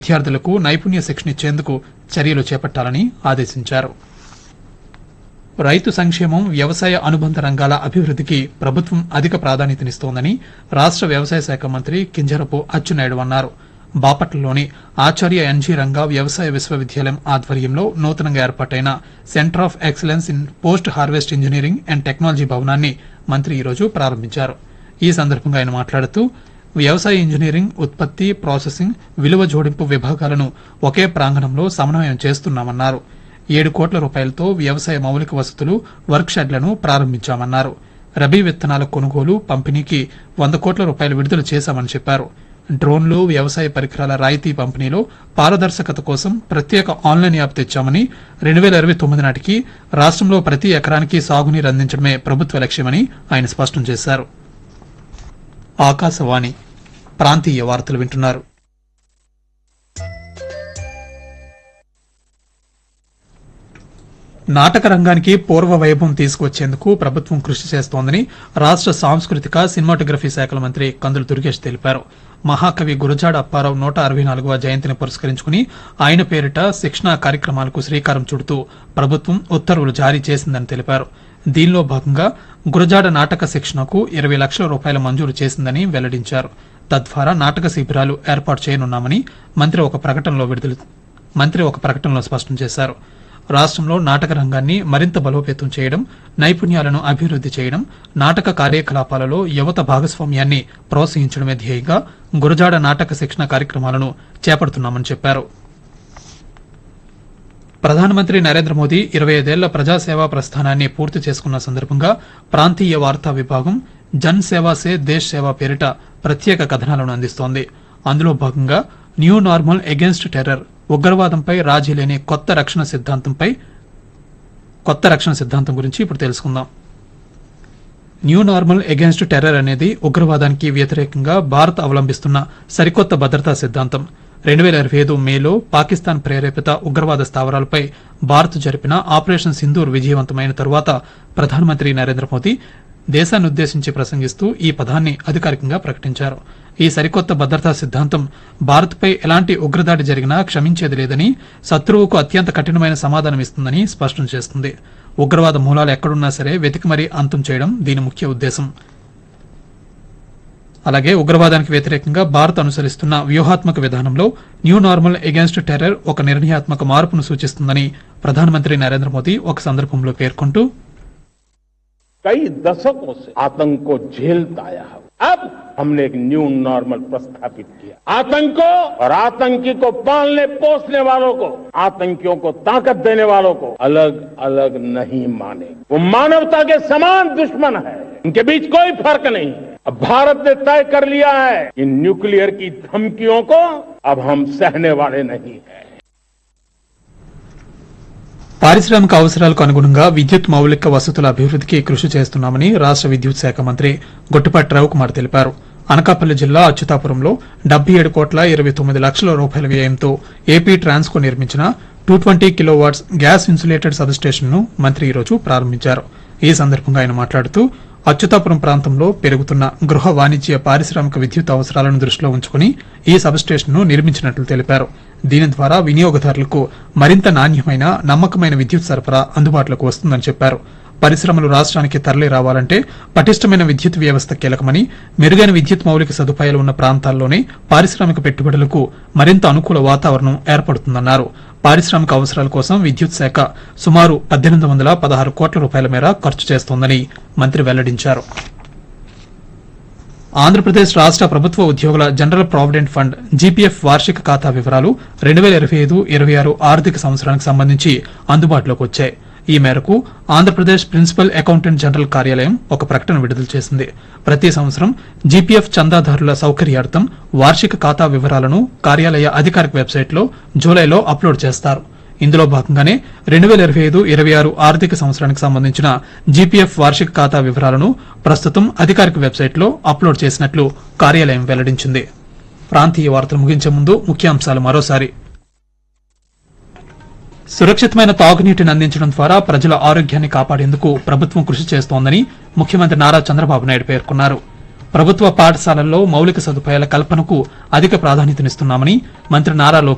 విద్యార్థులకు నైపుణ్య శిక్షణ ఇచ్చేందుకు చర్యలు చేపట్టాలని ఆదేశించారు రైతు సంక్షేమం వ్యవసాయ అనుబంధ రంగాల అభివృద్ధికి ప్రభుత్వం అధిక ప్రాధాన్యతనిస్తోందని రాష్ట్ర వ్యవసాయ శాఖ మంత్రి కింజరపు అచ్చెన్నాయుడు అన్నారు బాపట్లలోని ఆచార్య ఎన్జీ రంగా వ్యవసాయ విశ్వవిద్యాలయం ఆధ్వర్యంలో నూతనంగా ఏర్పాటైన centre of excellence in post harvest engineering and technology భవనాన్ని మంత్రి ఈరోజు ప్రారంభించారు ఈ సందర్భంగా ఆయన మాట్లాడుతూ వ్యవసాయ ఇంజనీరింగ్ ఉత్పత్తి ప్రాసెసింగ్ విలువ జోడింపు విభాగాలను ఒకే ప్రాంగణంలో సమన్వయం చేస్తున్నామన్నారు ఏడు కోట్ల రూపాయలతో వ్యవసాయ మౌలిక వసతులు వర్క్ షెడ్లను ప్రారంభించామన్నారు రబీ విత్తనాల కొనుగోలు పంపిణీకి వంద కోట్ల రూపాయలు విడుదల చేశామని చెప్పారు డ్రోన్లు వ్యవసాయ పరికరాల రాయితీ పంపిణీలో పారదర్శకత కోసం ప్రత్యేక ఆన్లైన్ యాప్ తెచ్చామని రెండు వేల ఇరవై తొమ్మిది నాటికి రాష్ట్రంలో ప్రతి ఎకరానికి సాగునీరు అందించడమే ప్రభుత్వ లక్ష్యమని ఆయన స్పష్టం చేశారు ఆకాశవాణి ప్రాంతీయ వార్తలు వింటున్నారు నాటక రంగానికి పూర్వ వైభవం తీసుకువచ్చేందుకు ప్రభుత్వం కృషి చేస్తోందని రాష్ట్ర సాంస్కృతిక సినిమాటోగ్రఫీ శాఖల మంత్రి కందులు దుర్గేష్ తెలిపారు మహాకవి గురజాడ అప్పారావు నూట అరవై నాలుగవ జయంతిని పురస్కరించుకుని ఆయన పేరిట శిక్షణా కార్యక్రమాలకు శ్రీకారం చుడుతూ ప్రభుత్వం ఉత్తర్వులు జారీ చేసిందని తెలిపారు దీనిలో భాగంగా గురజాడ నాటక శిక్షణకు ఇరవై లక్షల రూపాయల మంజూరు చేసిందని వెల్లడించారు తద్వారా నాటక శిబిరాలు ఏర్పాటు చేయనున్నామని మంత్రి ఒక ప్రకటనలో విడుదల మంత్రి ఒక ప్రకటనలో స్పష్టం చేశారు రాష్ట్రంలో నాటక రంగాన్ని మరింత బలోపేతం చేయడం నైపుణ్యాలను అభివృద్ది చేయడం నాటక కార్యకలాపాలలో యువత భాగస్వామ్యాన్ని ప్రోత్సహించడమే ధ్యేయంగా గురజాడ నాటక శిక్షణ కార్యక్రమాలను చేపడుతున్నామని చెప్పారు ప్రధానమంత్రి నరేంద్ర మోదీ ఇరవై ఐదేళ్ల ప్రజాసేవా ప్రస్థానాన్ని పూర్తి చేసుకున్న సందర్భంగా ప్రాంతీయ వార్తా విభాగం జన్ సేవా సే దేశ్ సేవ పేరిట ప్రత్యేక కథనాలను అందిస్తోంది అందులో భాగంగా న్యూ నార్మల్ అగేన్స్ట్ టెర్రర్ ఉగ్రవాదంపై రాజీ లేని కొత్త రక్షణ సిద్ధాంతంపై కొత్త రక్షణ సిద్ధాంతం గురించి ఇప్పుడు తెలుసుకుందాం న్యూ నార్మల్ అగేన్స్ట్ టెర్రర్ అనేది ఉగ్రవాదానికి వ్యతిరేకంగా భారత్ అవలంబిస్తున్న సరికొత్త భద్రతా సిద్ధాంతం రెండు వేల ఇరవై ఐదు మేలో పాకిస్తాన్ ప్రేరేపిత ఉగ్రవాద స్థావరాలపై భారత్ జరిపిన ఆపరేషన్ సింధూర్ విజయవంతమైన తరువాత ప్రధానమంత్రి నరేంద్ర మోదీ దేశాన్ని ఉద్దేశించి ప్రసంగిస్తూ ఈ పదాన్ని అధికారికంగా ప్రకటించారు ఈ సరికొత్త భద్రతా సిద్ధాంతం భారత్పై ఎలాంటి ఉగ్రదాడి జరిగినా క్షమించేది లేదని శత్రువుకు అత్యంత కఠినమైన సమాధానం ఇస్తుందని స్పష్టం చేస్తుంది ఉగ్రవాద మూలాలు ఎక్కడున్నా సరే వెతికి మరీ అంతం చేయడం దీని ముఖ్య ఉద్దేశం అలాగే ఉగ్రవాదానికి వ్యతిరేకంగా భారత్ అనుసరిస్తున్న వ్యూహాత్మక విధానంలో న్యూ నార్మల్ అగేన్స్ట్ టెర్రర్ ఒక నిర్ణయాత్మక మార్పును సూచిస్తుందని ప్రధానమంత్రి నరేంద్ర మోదీ ఒక సందర్భంలో పేర్కొంటూ कई दशकों से आतंक को झेलता आया है अब हमने एक न्यू नॉर्मल प्रस्थापित किया आतंक को और आतंकी को पालने पोसने वालों को आतंकियों को ताकत देने वालों को अलग अलग नहीं माने वो मानवता के समान दुश्मन है उनके बीच कोई फर्क नहीं है अब भारत ने तय कर लिया है कि न्यूक्लियर की धमकियों को अब हम सहने वाले नहीं हैं పారిశ్రామిక అవసరాలకు అనుగుణంగా విద్యుత్ మౌలిక వసతుల అభివృద్ధికి కృషి చేస్తున్నామని రాష్ట్ర విద్యుత్ శాఖ మంత్రి గొట్టిపాటి రవికుమార్ తెలిపారు అనకాపల్లి జిల్లా అచ్యుతాపురంలో డెబ్బై ఏడు కోట్ల ఇరవై తొమ్మిది లక్షల రూపాయల వ్యయంతో ఏపీ ట్రాన్స్కో నిర్మించిన two twenty kilowatts gas insulated substation ను మంత్రి ఈరోజు ప్రారంభించారు ఈ సందర్భంగా ఆయన మాట్లాడుతూ అచ్యుతాపురం ప్రాంతంలో పెరుగుతున్న గృహ వాణిజ్య పారిశ్రామిక విద్యుత్ అవసరాలను దృష్టిలో ఉంచుకుని ఈ సబ్స్టేషన్ ను నిర్మించినట్లు తెలిపారు దీని ద్వారా వినియోగదారులకు మరింత నాణ్యమైన నమ్మకమైన విద్యుత్ సరఫరా అందుబాటులోకి వస్తుందని చెప్పారు పరిశ్రమలు రాష్ట్రానికి తరలి రావాలంటే పటిష్టమైన విద్యుత్ వ్యవస్థ కీలకమని మెరుగైన విద్యుత్ మౌలిక సదుపాయాలు ఉన్న ప్రాంతాల్లోనే పారిశ్రామిక పెట్టుబడులకు మరింత అనుకూల వాతావరణం ఏర్పడుతుందన్నారు పారిశ్రామిక అవసరాల కోసం విద్యుత్ శాఖ సుమారు పద్దెనిమిది వందల పదహారు కోట్ల రూపాయల మేర ఖర్చు చేస్తోందని మంత్రి వెల్లడించారు ఆంధ్రప్రదేశ్ రాష్ట్ర ప్రభుత్వ ఉద్యోగుల జనరల్ ప్రావిడెంట్ ఫండ్ జీపీఎఫ్ వార్షిక ఖాతా వివరాలు రెండు వేల ఇరవై ఐదు ఇరవై ఆరు ఆర్థిక సంవత్సరానికి సంబంధించి అందుబాటులోకి వచ్చాయి ఈ మేరకు ఆంధ్రప్రదేశ్ ప్రిన్సిపల్ అకౌంటెంట్ జనరల్ కార్యాలయం ఒక ప్రకటన విడుదల చేసింది ప్రతి సంవత్సరం జీపీఎఫ్ చందాదారుల సౌకర్యార్థం వార్షిక ఖాతా వివరాలను కార్యాలయ అధికారిక వెబ్సైట్లో జూలైలో అప్లోడ్ చేస్తారు ఇందులో భాగంగానే రెండు వేల ఇరవై ఐదు ఇరవై ఆరు ఆర్థిక సంవత్సరానికి సంబంధించిన జీపీఎఫ్ వార్షిక ఖాతా వివరాలను ప్రస్తుతం అధికారిక వెబ్సైట్లో అప్లోడ్ చేసినట్లు కార్యాలయం వెల్లడించింది ప్రాంతీయ వార్తలు ముగించే ముందు ముఖ్యాంశాలు మరోసారి సురక్షితమైన తాగునీటిని అందించడం ద్వారా ప్రజల ఆరోగ్యాన్ని కాపాడేందుకు ప్రభుత్వం కృషి చేస్తోందని ముఖ్యమంత్రి నారా చంద్రబాబు నాయుడు పేర్కొన్నారు ప్రభుత్వ పాఠశాలల్లో మౌలిక సదుపాయాల కల్పనకు అధిక ప్రాధాన్యతనిస్తున్నామని మంత్రి నారా లోకేష్